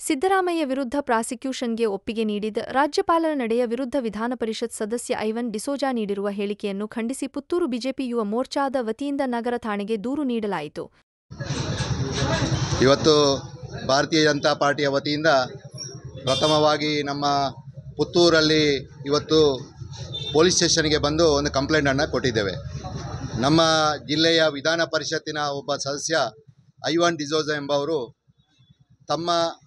ಸಿದ್ದರಾಮಯ್ಯ ವಿರುದ್ಧ ಪ್ರಾಸಿಕ್ಯೂಷನ್ಗೆ ಒಪ್ಪಿಗೆ ನೀಡಿದ ರಾಜ್ಯಪಾಲರ ನಡೆಯ ವಿರುದ್ಧ ವಿಧಾನಪರಿಷತ್ ಸದಸ್ಯ ಐವನ್ ಡಿಸೋಜಾ ನೀಡಿರುವ ಹೇಳಿಕೆಯನ್ನು ಖಂಡಿಸಿ ಪುತ್ತೂರು ಬಿಜೆಪಿ ಯುವ ಮೋರ್ಚಾದ ವತಿಯಿಂದ ನಗರ ಠಾಣೆಗೆ ದೂರು ನೀಡಲಾಯಿತು ಇವತ್ತು ಭಾರತೀಯ ಜನತಾ ಪಾರ್ಟಿಯ ವತಿಯಿಂದ ಪ್ರಥಮವಾಗಿ ನಮ್ಮ ಪುತ್ತೂರಲ್ಲಿ ಇವತ್ತು ಪೊಲೀಸ್ ಸ್ಟೇಷನ್ಗೆ ಬಂದು ಒಂದು ಕಂಪ್ಲೇಂಟನ್ನು ಕೊಟ್ಟಿದ್ದೇವೆ ನಮ್ಮ ಜಿಲ್ಲೆಯ ವಿಧಾನ ಪರಿಷತ್ತಿನ ಒಬ್ಬ ಸದಸ್ಯ ಐವಾನ್ ಡಿಸೋಜ ಎಂಬವರು ತಮ್ಮ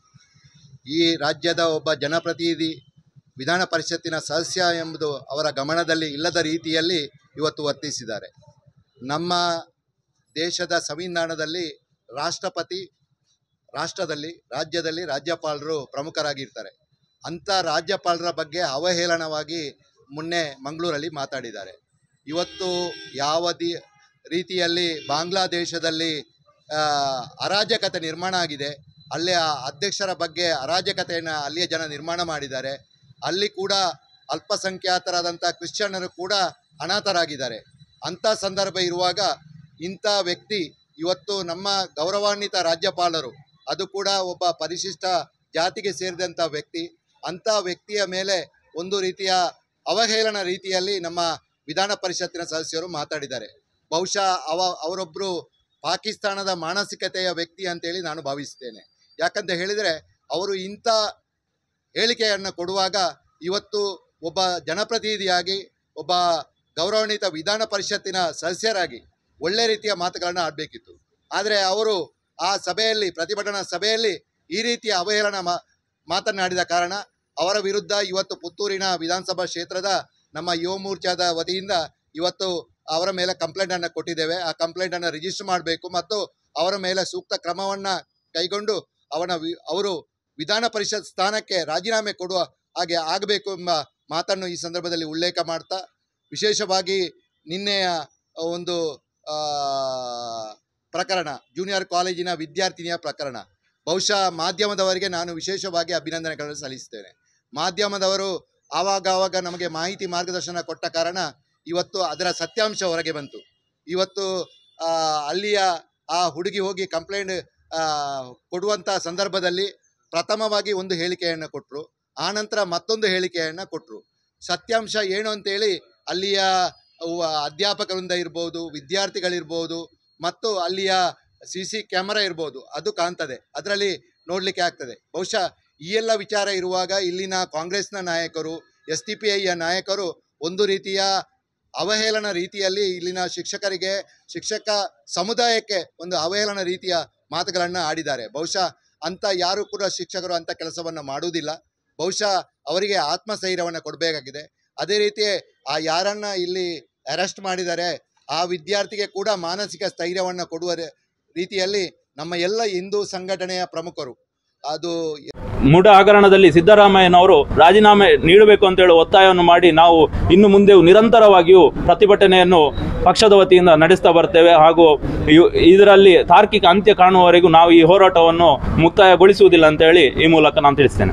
ಈ ರಾಜ್ಯದ ಒಬ್ಬ ಜನಪ್ರತಿನಿಧಿ ವಿಧಾನ ಪರಿಷತ್ತಿನ ಸದಸ್ಯ ಎಂಬುದು ಅವರ ಗಮನದಲ್ಲಿ ಇಲ್ಲದ ರೀತಿಯಲ್ಲಿ ಇವತ್ತು ವರ್ತಿಸಿದ್ದಾರೆ ನಮ್ಮ ದೇಶದ ಸಂವಿಧಾನದಲ್ಲಿ ರಾಷ್ಟ್ರಪತಿ ರಾಷ್ಟ್ರದಲ್ಲಿ ರಾಜ್ಯದಲ್ಲಿ ರಾಜ್ಯಪಾಲರು ಪ್ರಮುಖರಾಗಿರ್ತಾರೆ ಅಂಥ ರಾಜ್ಯಪಾಲರ ಬಗ್ಗೆ ಅವಹೇಳನವಾಗಿ ಮೊನ್ನೆ ಮಂಗಳೂರಲ್ಲಿ ಮಾತಾಡಿದ್ದಾರೆ ಇವತ್ತು ಯಾವ ದಿ ರೀತಿಯಲ್ಲಿ ಬಾಂಗ್ಲಾದೇಶದಲ್ಲಿ ಆ, ಅರಾಜಕತೆ ನಿರ್ಮಾಣ ಆಗಿದೆ ಅಲ್ಲಿಯ ಅಧ್ಯಕ್ಷರ ಬಗ್ಗೆ ಅರಾಜಕತೆಯನ್ನು ಅಲ್ಲಿಯ ಜನ ನಿರ್ಮಾಣ ಮಾಡಿದ್ದಾರೆ ಅಲ್ಲಿ ಕೂಡ ಅಲ್ಪಸಂಖ್ಯಾತರಾದಂಥ ಕ್ರಿಶ್ಚಿಯನ್ನರು ಕೂಡ ಅನಾಥರಾಗಿದ್ದಾರೆ ಅಂಥ ಸಂದರ್ಭ ಇರುವಾಗ ಇಂಥ ವ್ಯಕ್ತಿ ಇವತ್ತು ನಮ್ಮ ಗೌರವಾನ್ವಿತ ರಾಜ್ಯಪಾಲರು ಅದು ಕೂಡ ಒಬ್ಬ ಪರಿಶಿಷ್ಟ ಜಾತಿಗೆ ಸೇರಿದಂಥ ವ್ಯಕ್ತಿ ಅಂಥ ವ್ಯಕ್ತಿಯ ಮೇಲೆ ಒಂದು ರೀತಿಯ ಅವಹೇಳನ ರೀತಿಯಲ್ಲಿ ನಮ್ಮ ವಿಧಾನ ಪರಿಷತ್ತಿನ ಸದಸ್ಯರು ಮಾತಾಡಿದ್ದಾರೆ ಬಹುಶಃ ಅವ ಅವರೊಬ್ಬರು ಪಾಕಿಸ್ತಾನದ ಮಾನಸಿಕತೆಯ ವ್ಯಕ್ತಿ ಅಂತೇಳಿ ನಾನು ಭಾವಿಸ್ತೇನೆ ಯಾಕಂತ ಹೇಳಿದರೆ ಅವರು ಇಂಥ ಹೇಳಿಕೆಯನ್ನು ಕೊಡುವಾಗ ಇವತ್ತು ಒಬ್ಬ ಜನಪ್ರತಿನಿಧಿಯಾಗಿ ಒಬ್ಬ ಗೌರವಾನ್ವಿತ ವಿಧಾನ ಪರಿಷತ್ತಿನ ಸದಸ್ಯರಾಗಿ ಒಳ್ಳೆ ರೀತಿಯ ಮಾತುಗಳನ್ನು ಆಡಬೇಕಿತ್ತು ಆದರೆ ಅವರು ಆ ಸಭೆಯಲ್ಲಿ ಪ್ರತಿಭಟನಾ ಸಭೆಯಲ್ಲಿ ಈ ರೀತಿಯ ಅವಹೇಳನ ಮಾ ಮಾತನಾಡಿದ ಕಾರಣ ಅವರ ವಿರುದ್ಧ ಇವತ್ತು ಪುತ್ತೂರಿನ ವಿಧಾನಸಭಾ ಕ್ಷೇತ್ರದ ನಮ್ಮ ಯುವ ಮೋರ್ಚಾದ ವತಿಯಿಂದ ಇವತ್ತು ಅವರ ಮೇಲೆ ಕಂಪ್ಲೇಂಟನ್ನು ಕೊಟ್ಟಿದ್ದೇವೆ ಆ ಕಂಪ್ಲೇಂಟನ್ನು ರಿಜಿಸ್ಟರ್ ಮಾಡಬೇಕು ಮತ್ತು ಅವರ ಮೇಲೆ ಸೂಕ್ತ ಕ್ರಮವನ್ನು ಕೈಗೊಂಡು ಅವನ ವಿ ಅವರು ವಿಧಾನ ಪರಿಷತ್ ಸ್ಥಾನಕ್ಕೆ ರಾಜೀನಾಮೆ ಕೊಡುವ ಹಾಗೆ ಆಗಬೇಕು ಎಂಬ ಮಾತನ್ನು ಈ ಸಂದರ್ಭದಲ್ಲಿ ಉಲ್ಲೇಖ ಮಾಡ್ತಾ ವಿಶೇಷವಾಗಿ ನಿನ್ನೆಯ ಒಂದು ಆ, ಪ್ರಕರಣ ಜೂನಿಯರ್ ಕಾಲೇಜಿನ ವಿದ್ಯಾರ್ಥಿನಿಯ ಪ್ರಕರಣ ಬಹುಶಃ ಮಾಧ್ಯಮದವರಿಗೆ ನಾನು ವಿಶೇಷವಾಗಿ ಅಭಿನಂದನೆಗಳನ್ನು ಸಲ್ಲಿಸ್ತೇನೆ ಮಾಧ್ಯಮದವರು ಆವಾಗ ಆವಾಗ ನಮಗೆ ಮಾಹಿತಿ ಮಾರ್ಗದರ್ಶನ ಕೊಟ್ಟ ಕಾರಣ ಇವತ್ತು ಅದರ ಸತ್ಯಾಂಶ ಹೊರಗೆ ಬಂತು ಇವತ್ತು ಆ, ಅಲ್ಲಿಯ ಆ ಹುಡುಗಿ ಹೋಗಿ ಕಂಪ್ಲೇಂಟ್ ಕೊಡುವಂಥ ಸಂದರ್ಭದಲ್ಲಿ ಪ್ರಥಮವಾಗಿ ಒಂದು ಹೇಳಿಕೆಯನ್ನು ಕೊಟ್ಟರು ಆನಂತರ ಮತ್ತೊಂದು ಹೇಳಿಕೆಯನ್ನು ಕೊಟ್ಟರು ಸತ್ಯಾಂಶ ಏನು ಅಂತೇಳಿ ಅಲ್ಲಿಯ ಅವ- ಅಧ್ಯಾಪಕರಿಂದ ಇರ್ಬೋದು ವಿದ್ಯಾರ್ಥಿಗಳಿರ್ಬೋದು ಮತ್ತು ಅಲ್ಲಿಯ ಸಿ ಸಿ ಕ್ಯಾಮರಾ ಇರ್ಬೋದು ಅದು ಕಾಣ್ತದೆ ಅದರಲ್ಲಿ ನೋಡಲಿಕ್ಕೆ ಆಗ್ತದೆ ಬಹುಶಃ ಈ ಎಲ್ಲ ವಿಚಾರ ಇರುವಾಗ ಇಲ್ಲಿನ ಕಾಂಗ್ರೆಸ್ನ ನಾಯಕರು ಎಸ್ ಟಿ ಪಿ ಐಯ ನಾಯಕರು ಒಂದು ರೀತಿಯ ಅವಹೇಳನ ರೀತಿಯಲ್ಲಿ ಇಲ್ಲಿನ ಶಿಕ್ಷಕರಿಗೆ ಶಿಕ್ಷಕ ಸಮುದಾಯಕ್ಕೆ ಒಂದು ಅವಹೇಳನ ರೀತಿಯ ಮಾತುಗಳನ್ನು ಆಡಿದ್ದಾರೆ ಬಹುಶಃ ಅಂಥ ಯಾರು ಕೂಡ ಶಿಕ್ಷಕರು ಅಂಥ ಕೆಲಸವನ್ನು ಮಾಡುವುದಿಲ್ಲ ಬಹುಶಃ ಅವರಿಗೆ ಆತ್ಮಸ್ಥೈರ್ಯವನ್ನು ಕೊಡಬೇಕಾಗಿದೆ ಅದೇ ರೀತಿ ಆ ಯಾರನ್ನ ಇಲ್ಲಿ ಅರೆಸ್ಟ್ ಮಾಡಿದ್ದಾರೆ ಆ ವಿದ್ಯಾರ್ಥಿಗೆ ಕೂಡ ಮಾನಸಿಕ ಸ್ಥೈರ್ಯವನ್ನು ಕೊಡುವ ರೀ- ರೀತಿಯಲ್ಲಿ ನಮ್ಮ ಎಲ್ಲ ಹಿಂದೂ ಸಂಘಟನೆಯ ಪ್ರಮುಖರು ಅದು ಮೂಢ ಹಗರಣದಲ್ಲಿ ಸಿದ್ದರಾಮಯ್ಯನವರು ರಾಜೀನಾಮೆ ನೀಡಬೇಕು ಅಂತೇಳಿ ಒತ್ತಾಯವನ್ನು ಮಾಡಿ ನಾವು ಇನ್ನು ಮುಂದೆ ನಿರಂತರವಾಗಿಯೂ ಪ್ರತಿಭಟನೆಯನ್ನು ಪಕ್ಷದ ವತಿಯಿಂದ ನಡೆಸ್ತಾ ಬರ್ತೇವೆ ಹಾಗೂ ಇವ್- ಇದರಲ್ಲಿ ತಾರ್ಕಿಕ ಅಂತ್ಯ ಕಾಣುವವರೆಗೂ ನಾವು ಈ ಹೋರಾಟವನ್ನು ಮುಕ್ತಾಯಗೊಳಿಸುವುದಿಲ್ಲ ಅಂತೇಳಿ ಈ ಮೂಲಕ ನಾನು ತಿಳಿಸ್ತೇನೆ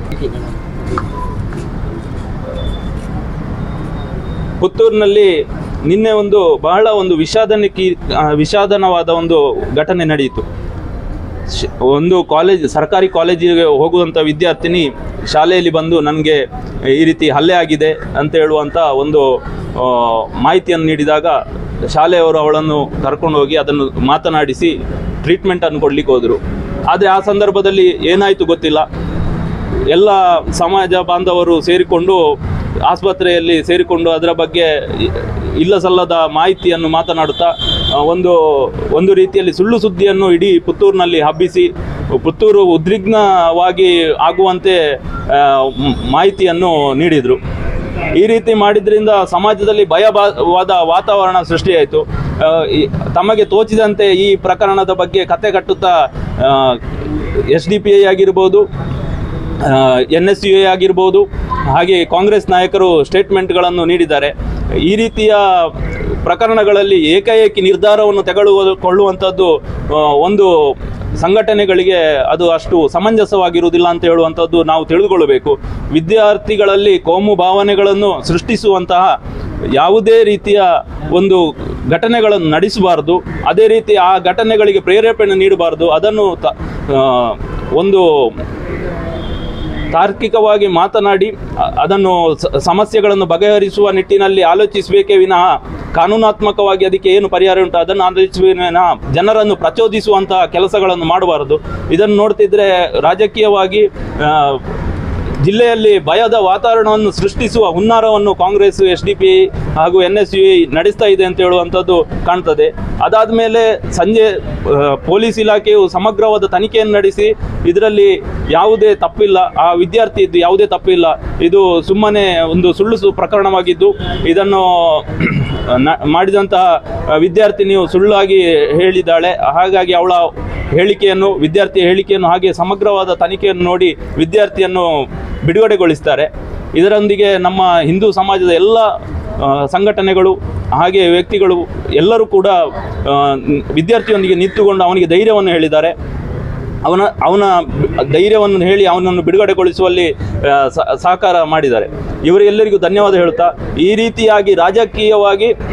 ಪುತ್ತೂರಿನಲ್ಲಿ ನಿನ್ನೆ ಒಂದು ಬಹಳ ಒಂದು ವಿಷಾದನಕ್ಕೆ ಆ, ವಿಷಾದನವಾದ ಒಂದು ಘಟನೆ ನಡೆಯಿತು ಶ್- ಒಂದು ಕಾಲೇಜ್ ಸರ್ಕಾರಿ ಕಾಲೇಜಿಗೆ ಹೋಗುವಂಥ ವಿದ್ಯಾರ್ಥಿನಿ ಶಾಲೆಯಲ್ಲಿ ಬಂದು ನನಗೆ ಈ ರೀತಿ ಹಲ್ಲೆ ಆಗಿದೆ ಅಂತ ಹೇಳುವಂಥ ಒಂದು ಆ, ಮಾಹಿತಿಯನ್ನು ನೀಡಿದಾಗ ಶಾಲೆಯವರು ಅವಳನ್ನು ಕರ್ಕೊಂಡು ಹೋಗಿ ಅದನ್ನು ಮಾತನಾಡಿಸಿ ಟ್ರೀಟ್ಮೆಂಟನ್ನು ಕೊಡ್ಲಿಕ್ಕೆ ಹೋದರು ಆದರೆ ಆ ಸಂದರ್ಭದಲ್ಲಿ ಏನಾಯಿತು ಗೊತ್ತಿಲ್ಲ ಎಲ್ಲ ಸಮಾಜ ಬಾಂಧವರು ಸೇರಿಕೊಂಡು ಆಸ್ಪತ್ರೆಯಲ್ಲಿ ಸೇರಿಕೊಂಡು ಅದರ ಬಗ್ಗೆ ಇ- ಇಲ್ಲ ಸಲ್ಲದ ಮಾಹಿತಿಯನ್ನು ಮಾತನಾಡುತ್ತಾ ಆ, ಒಂದು ಒಂದು ರೀತಿಯಲ್ಲಿ ಸುಳ್ಳು ಸುದ್ದಿಯನ್ನು ಇಡೀ ಪುತ್ತೂರಿನಲ್ಲಿ ಹಬ್ಬಿಸಿ ಪುತ್ತೂರು ಉದ್ವಿಗ್ನವಾಗಿ ಆಗುವಂತೆ ಆ, ಮ್- ಮಾಹಿತಿಯನ್ನು ನೀಡಿದರು ಈ ರೀತಿ ಮಾಡಿದ್ರಿಂದ ಸಮಾಜದಲ್ಲಿ ಭಯವಾದ ವಾತಾವರಣ ಸೃಷ್ಟಿಯಾಯಿತು ಆ, ಈ- ತಮಗೆ ತೋಚಿದಂತೆ ಈ ಪ್ರಕರಣದ ಬಗ್ಗೆ ಕತೆ ಕಟ್ಟುತ್ತಾ ಎಸ್ ಡಿ ಪಿ ಐ ಆಗಿರ್ಬೋದು ಎನ್ ಎಸ್ ಯು ಎ ಆಗಿರ್ಬೋದು ಹಾಗೆ ಕಾಂಗ್ರೆಸ್ ನಾಯಕರು ಸ್ಟೇಟ್ಮೆಂಟ್ಗಳನ್ನು ನೀಡಿದ್ದಾರೆ ಈ ರೀತಿಯ ಪ್ರಕರಣಗಳಲ್ಲಿ ಏಕಾಏಕಿ ನಿರ್ಧಾರವನ್ನು ತೆಗೆದುಕೊಳ್ಳುವಂಥದ್ದು ಆ, ಒಂದು ಸಂಘಟನೆಗಳಿಗೆ ಅದು ಅಷ್ಟು ಸಮಂಜಸವಾಗಿರುವುದಿಲ್ಲ ಅಂತ ಹೇಳುವಂಥದ್ದು ನಾವು ತಿಳಿದುಕೊಳ್ಳಬೇಕು ವಿದ್ಯಾರ್ಥಿಗಳಲ್ಲಿ ಕೋಮು ಭಾವನೆಗಳನ್ನು ಸೃಷ್ಟಿಸುವಂತಹ ಯಾವುದೇ ರೀತಿಯ ಒಂದು ಘಟನೆಗಳನ್ನು ನಡೆಸಬಾರದು ಅದೇ ರೀತಿ ಆ ಘಟನೆಗಳಿಗೆ ಪ್ರೇರೇಪಣೆ ನೀಡಬಾರದು ಅದನ್ನು ತ- ಆ, ಒಂದು ತಾರ್ಕಿಕವಾಗಿ ಮಾತನಾಡಿ ಅ- ಅದನ್ನು ಸ- ಸಮಸ್ಯೆಗಳನ್ನು ಬಗೆಹರಿಸುವ ನಿಟ್ಟಿನಲ್ಲಿ ಆಲೋಚಿಸಬೇಕೇ ವಿನಃ ಕಾನೂನಾತ್ಮಕವಾಗಿ ಅದಕ್ಕೆ ಏನು ಪರಿಹಾರ ಉಂಟು ಅದನ್ನು ಆಲೋಚಿಸುವ ವಿನಃ ಜನರನ್ನು ಪ್ರಚೋದಿಸುವಂತಹ ಕೆಲಸಗಳನ್ನು ಮಾಡಬಾರದು ಇದನ್ನು ನೋಡ್ತಿದ್ರೆ ರಾಜಕೀಯವಾಗಿ ಆ, ಜಿಲ್ಲೆಯಲ್ಲಿ ಭಯದ ವಾತಾವರಣವನ್ನು ಸೃಷ್ಟಿಸುವ ಹುನ್ನಾರವನ್ನು ಕಾಂಗ್ರೆಸ್ ಎಸ್ ಡಿ ಪಿ ಹಾಗೂ ಎನ್ ಎಸ್ ಯು ನಡೆಸ್ತಾ ಇದೆ ಅಂತ ಹೇಳುವಂಥದ್ದು ಕಾಣ್ತದೆ ಅದಾದ ಮೇಲೆ ಸಂಜೆ ಆ, ಪೊಲೀಸ್ ಇಲಾಖೆಯು ಸಮಗ್ರವಾದ ತನಿಖೆಯನ್ನು ನಡೆಸಿ ಇದರಲ್ಲಿ ಯಾವುದೇ ತಪ್ಪಿಲ್ಲ ಆ ವಿದ್ಯಾರ್ಥಿ ಇದ್ದು ಯಾವುದೇ ತಪ್ಪಿಲ್ಲ ಇದು ಸುಮ್ಮನೆ ಒಂದು ಸುಳ್ಳು ಸು ಪ್ರಕರಣವಾಗಿದ್ದು ಇದನ್ನು ನ- ಮಾಡಿದಂತಹ ವಿದ್ಯಾರ್ಥಿನಿಯು ಸುಳ್ಳಾಗಿ ಹೇಳಿದ್ದಾಳೆ ಹಾಗಾಗಿ ಅವಳ ಹೇಳಿಕೆಯನ್ನು ವಿದ್ಯಾರ್ಥಿಯ ಹೇಳಿಕೆಯನ್ನು ಹಾಗೆ ಸಮಗ್ರವಾದ ತನಿಖೆಯನ್ನು ನೋಡಿ ವಿದ್ಯಾರ್ಥಿಯನ್ನು ಬಿಡುಗಡೆಗೊಳಿಸ್ತಾರೆ ಇದರೊಂದಿಗೆ ನಮ್ಮ ಹಿಂದೂ ಸಮಾಜದ ಎಲ್ಲ ಆ, ಸಂಘಟನೆಗಳು ಹಾಗೆ ವ್ಯಕ್ತಿಗಳು ಎಲ್ಲರೂ ಕೂಡ ಆ, ವಿದ್ಯಾರ್ಥಿಯೊಂದಿಗೆ ನಿಂತುಕೊಂಡು ಅವನಿಗೆ ಧೈರ್ಯವನ್ನು ಹೇಳಿದ್ದಾರೆ ಅವನ ಅವನ ಧೈರ್ಯವನ್ನು ಹೇಳಿ ಅವನನ್ನು ಬಿಡುಗಡೆಗೊಳಿಸುವಲ್ಲಿ ಆ, ಸ- ಸಹಕಾರ ಮಾಡಿದ್ದಾರೆ ಇವರೆಲ್ಲರಿಗೂ ಧನ್ಯವಾದ ಹೇಳುತ್ತಾ ಈ ರೀತಿಯಾಗಿ ರಾಜಕೀಯವಾಗಿ